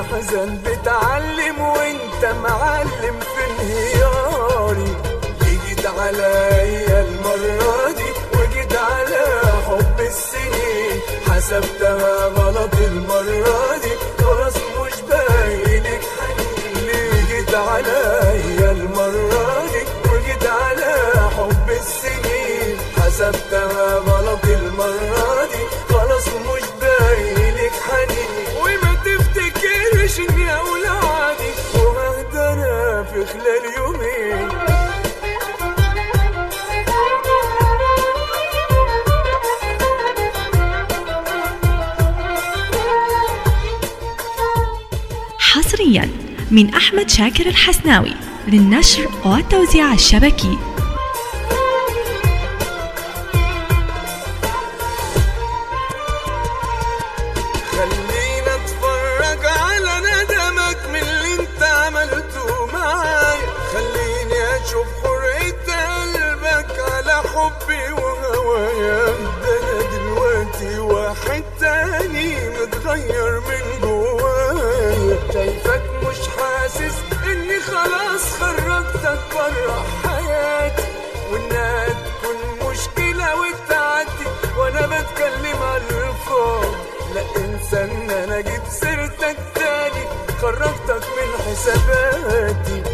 الحزن بتعلم وانت معلم في انهياري جيت عليا المرة دي وجيت على حب السنين حسبتها غلط المرة دي خلاص مش باينك حنين ليه جيت عليا المرة دي وجيت على حب السنين حسبتها غلط المرة دي خلاص مش باينك حنين وما تفتكرش اني اولادي وهقدر في خلال يومين حصريا من أحمد شاكر الحسناوي للنشر والتوزيع الشبكي خلينا اتفرج على ندمك من اللي انت عملته معايا خليني اشوف حرية قلبك على حبي وهوايا ده انا دلوقتي واحد تاني متغير من جوايا شايفك مش حاسس اني خلاص خرجتك بره حياتي وانها تكون مشكلة وتعدي وانا بتكلم على الفاضي لا انسى ان انا جبت سيرتك تاني خرجتك من حساباتي